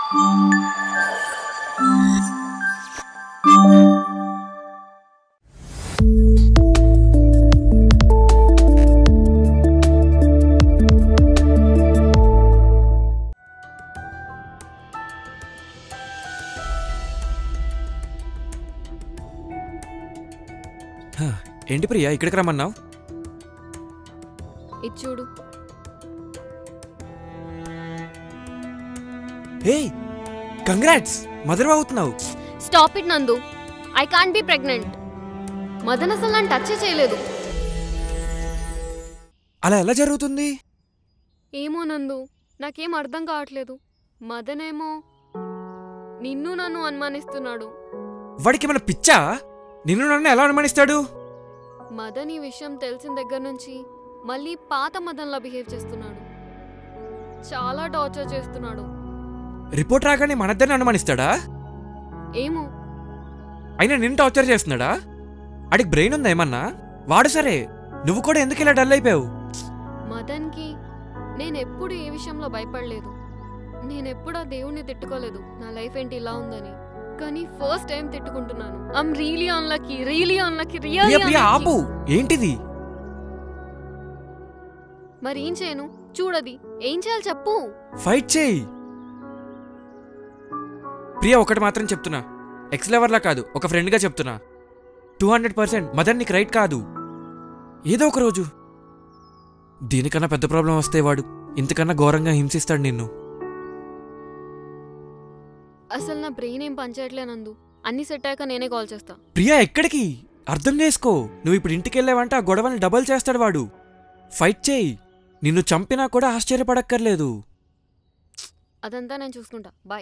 హ, ఏంటి ప్రియా ఇక్కడికి రమ్మన్నావు ఇది చూడు హే కంగ్రాట్స్ మదర్ అవుతున్నావు stop it Nandu I can't be pregnant Madan అసలు నన్ను టచ్ చేయలేదు అలా ఎలా జరుగుతుంది ఏమో నందు నాకేం అర్థం కావట్లేదు మదన్ ఏమో నిన్ను నన్ను అనుమానిస్తున్నాడు వాడికి ఏమైనా పిచ్చా నిన్ను నన్ను ఎలా అనుమానిస్తాడు మదన్ ఈ విషయం తెలిసిన దగ్గర నుంచి మళ్ళీ పాత మదన్లా బిహేవ్ చేస్తున్నాడు చాలా టార్చర్ చేస్తున్నాడు రిపోర్ట్ రాగానే మనద్దరిని అనుమానిస్తాడా ఏమో అయినా నిన్ను టార్చర్ చేస్తున్నాడా అడికి బ్రెయిన్ ఉందా ఏమన్నా వాడు సరే నువ్వు కూడా ఎందుకు ఇలా డల్ అయిపోయావు మదన్కి నేను ఎప్పుడు ఏ విషయంలో భయపడలేదు నేను ఎప్పుడు ఆ దేవుణ్ణి తిట్టుకోలేదు నా లైఫ్ ఏంటి ఇలా ఉందని కానీ ఫస్ట్ టైం తిట్టుకుంటున్నాను I'm really unlucky really unlucky Priya really Priya ఆపు ఏంటిది మరి ఏం చేయను చూడది ఏం చేయాలి చెప్పు ఫైట్ చేయి ప్రియా ఒకటి మాత్రం చెప్తున్నా ఎక్స్ లెవర్లా కాదు ఒక ఫ్రెండ్గా చెప్తున్నా టూ హండ్రెడ్ పర్సెంట్ మదర్ నీకు రైట్ కాదు ఏదో ఒక రోజు దీనికన్నా పెద్ద ప్రాబ్లం వస్తే వాడు ఇంతకన్నా ఘోరంగా హింసిస్తాడు నిన్ను అసలు నా బ్రెయిన్ ఏం పనిచేయట్లేనందు అన్ని సెట్ అయ్యాక నేనే కాల్ చేస్తా ప్రియా ఎక్కడికి అర్థం చేసుకో నువ్వు ఇప్పుడు ఇంటికి వెళ్ళావంటే ఆ గొడవని డబల్ చేస్తాడు వాడు ఫైట్ చేయి నిన్ను చంపినా కూడా ఆశ్చర్యపడక్కర్లేదు అదంతా నేను చూసుకుంటా బాయ్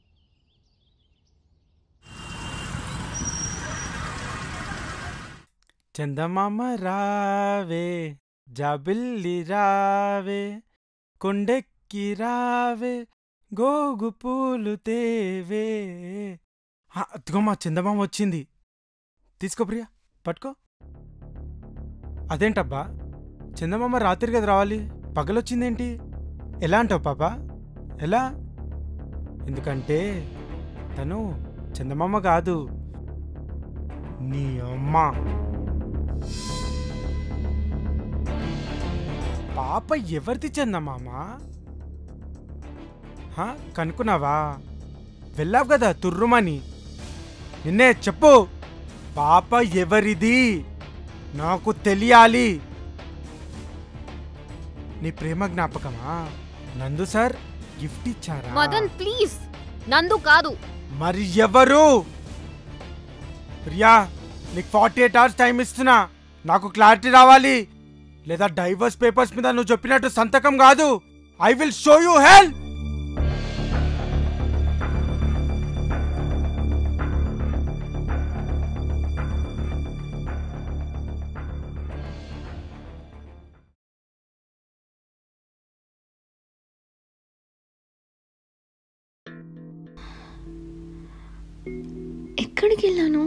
చందమామ రావే జాబిల్లి రావే కొండెక్కి రావే గోగు పూలు తేవే ఆ, అదిగో మా చందమామ వచ్చింది తీసుకో ప్రియా పట్టుకో అదేంటబ్బా చందమామ రాత్రి కదా రావాలి పగలొచ్చిందేంటి ఎలా అంటావు పాప ఎలా ఎందుకంటే తను చందమామ కాదు నీ అమ్మ పాప ఎవరిది చందమామ హా, కనుక్కున్నావా వెళ్ళావు కదా తుర్రుమని నిన్నే చెప్పు పాప ఎవరిది నాకు తెలియాలి నీ ప్రేమ జ్ఞాపకమా నందు సార్ గిఫ్ట్ ఇచ్చారా మదన్ ప్లీజ్ నందు కాదు మరి ఎవరు ప్రియా నీకు ఫార్టీ ఎయిట్ అవర్స్ టైం ఇస్తున్నా నాకు క్లారిటీ రావాలి లేదా డైవర్స్ పేపర్స్ మీద నువ్వు చెప్పినట్టు సంతకం కాదు I will show you help ఎక్కడికి వెళ్ళాను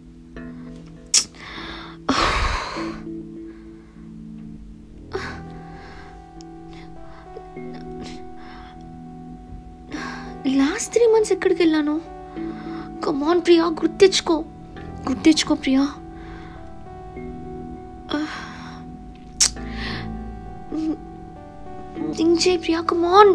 లాస్ట్ త్రీ మంత్స్ ఎక్కడికి వెళ్ళాను కమాన్ ప్రియా గుర్తించుకో గుర్తించుకో ప్రియా థింక్ చేయి ప్రియా కమాన్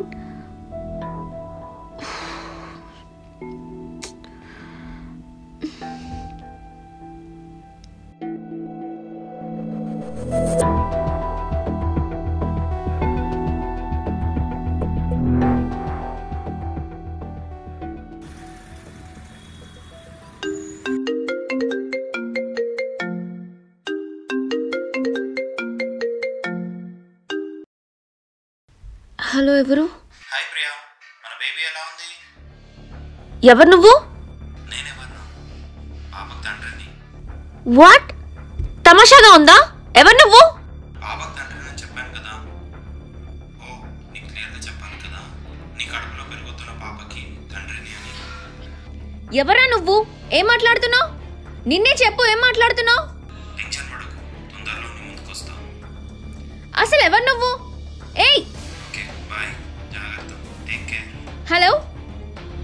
హలో ఎవరు హాయ్ ప్రియా మన బేబీ ఎలా ఉంది ఎవరు నువ్వు నేనెవరు పాపకు తండ్రిని వాట్ తమాషాగా ఉందా ఎవరు నువ్వు పాపకు తండ్రిని అని చెప్పాను కదా ఓ నీకు క్లియర్గా చెప్పాను కదా నీ కడుపులో పెరుగుతున్న పాపకి తండ్రిని అని ఎవరా నువ్వు ఏం మాట్లాడుతున్నావు నిన్నే చెప్పు ఏం మాట్లాడుతున్నావు టెన్షన్ పడకు తొందరలో నీ ముందుకు వస్తా అసలు ఎవరు నువ్వు ఏయ్ ఓకే బాయ్ జాగ్రత్త టేక్ కేర్ హలో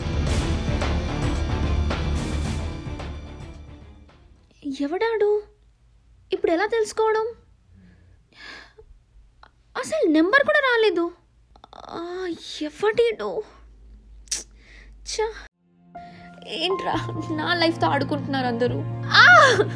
ఎవడాడు ఇప్పుడు ఎలా తెలుసుకోవడం అసలు నెంబర్ కూడా రాలేదు ఆ, ఎవడీడు ఛ, ఏంట్రా నా లైఫ్తో ఆడుకుంటున్నారు అందరూ ఆ!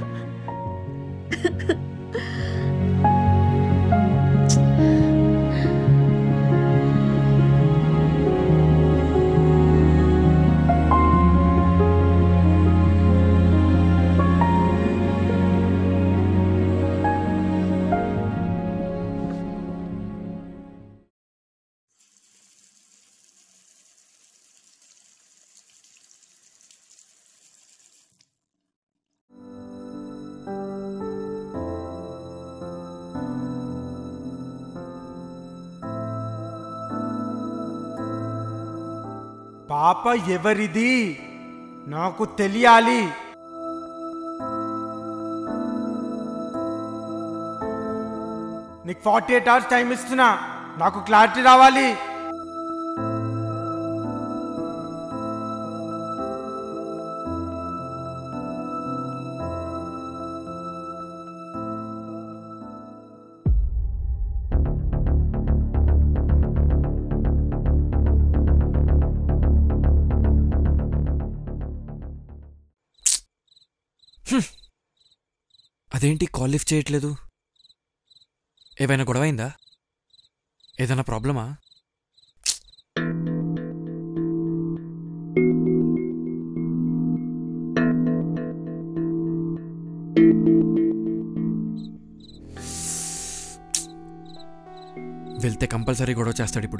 పాప ఎవరిది నాకు తెలియాలి నీకు ఫార్టీ ఎయిట్ అవర్స్ టైం ఇస్తున్నా నాకు క్లారిటీ రావాలి అదేంటి కాల్ లిఫ్ట్ చేయట్లేదు ఏవైనా గొడవైందా ఏదైనా ప్రాబ్లమా వెళ్తే కంపల్సరీ గొడవ చేస్తాడు ఇప్పుడు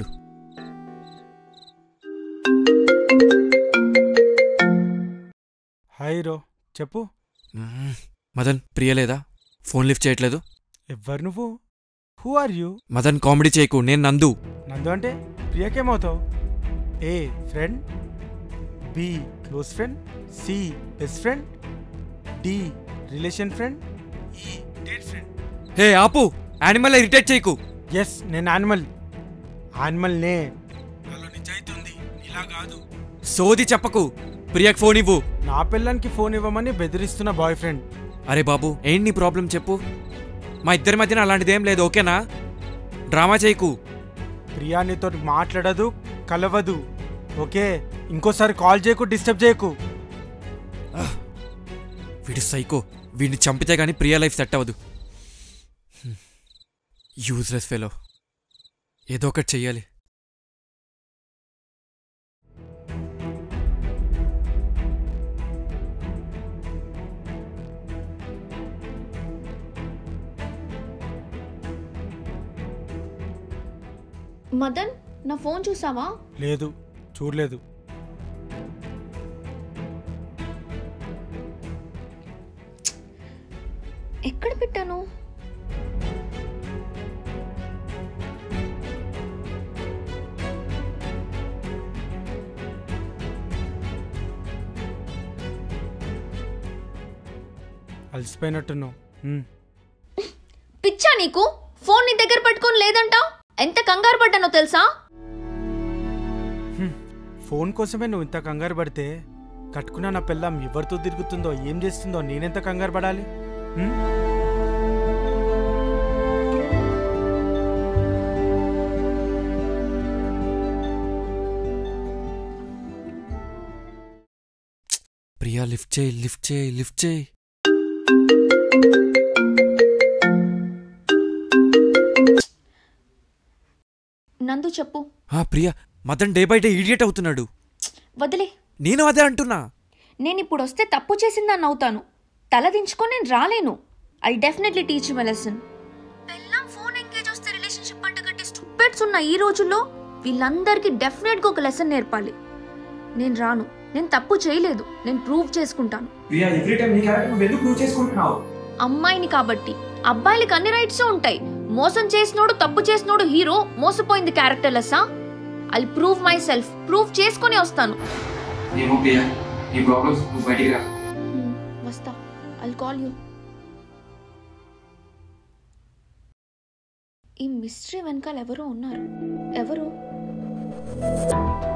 హాయ్ రో చెప్పు మ్మ్. మదన్ ప్రియ లేదా ఫోన్ లిఫ్ట్ చేయట్లేదు ఎవ్వరు నువ్వు who are you Madan comedy చేయకు నేను నందు నందు అంటే ప్రియకేమవుతావు A friend B close friend C best friend D relation friend E date friend hey ఆపు యానిమల్ ఇరిటేట్ చేయకు ఎస్ నేను యానిమల్ యానిమల్ నే నాలో నిజాయితీ ఉంది ఇలా కాదు సోది చెప్పకు ప్రియకు ఫోన్ ఇవ్వు నా పిల్లనికి ఫోన్ ఇవ్వమని బెదిరిస్తున్న బాయ్ ఫ్రెండ్ అరే బాబు ఏంటి నీ ప్రాబ్లం చెప్పు మా ఇద్దరి మధ్యన అలాంటిదేం లేదు ఓకేనా డ్రామా చేయకు ప్రియా నీతో మాట్లాడదు కలవదు ఓకే ఇంకోసారి కాల్ చేయకు డిస్టర్బ్ చేయకు వీడు సైకో వీడిని చంపితే గానీ ప్రియ లైఫ్ సెట్ అవ్వదు యూజ్లెస్ ఫెలో ఏదో ఒకటి చెయ్యాలి మదన్ నా ఫోన్ చూసావా లేదు చూడలేదు ఎక్కడ పెట్టాను అలసిపోయినట్టున్నావు ఉమ్. పిచ్చా నీకు ఫోన్ నీ దగ్గర పట్టుకొని లేదంటావు ఎంత కంగారు పడ్డానో తెలుసా ఫోన్ కోసమే నువ్వు ఇంత కంగారు పడితే కట్టుకున్న నా పిల్లం ఎవరితో తిరుగుతుందో ఏం చేస్తుందో నేనెంత కంగారు పడాలి ఉమ్? ప్రియా లిఫ్ట్ చేయి లిఫ్ట్ చేయి లిఫ్ట్ చేయి నందు చెప్పు ఆ Priya Madan day by day idiot అవుతున్నాడు వదిలే నేను అదే అంటున్నా నేను ఇప్పుడు వస్తే తప్పు చేసిందని అవుతాను తలదించుకొని నేను రాలేను I definitely teach my lesson పెళ్ళాం ఫోన్ ఎంగేజ్ వస్తే రిలేషన్షిప్ అంటగట్టి స్టూపెట్స్ ఉన్న ఈ రోజుల్లో వీళ్ళందరికీ డెఫినెట్గా ఒక లెసన్ నేర్పాలి నేను రాను నేను తప్పు చేయలేదు నేను ప్రూవ్ చేసుకుంటాను ప్రియా ఎవ్రీ టైం నీ క్యారెక్టర్ నువ్వు ఎందుకు ప్రూవ్ చేసుకుంటున్నావు అమ్మాయిని కాబట్టి అబ్బాయిలకి అన్ని రైట్స్ ఉంటాయి మోసం చేసినోడు తప్పు చేసినోడు హీరో మోసపోయింది క్యారెక్టర్ లెస్సా I prove myself prove చేసుకొని వస్తాను ఏమో ప్రియా నీ ప్రాబ్లమ్స్ నువ్వు బయటికి రా Hmm, వస్తా ఐ కాల్ యూ ఈ మిస్టరీ వెనకాల ఎవరో ఉన్నారు ఎవరు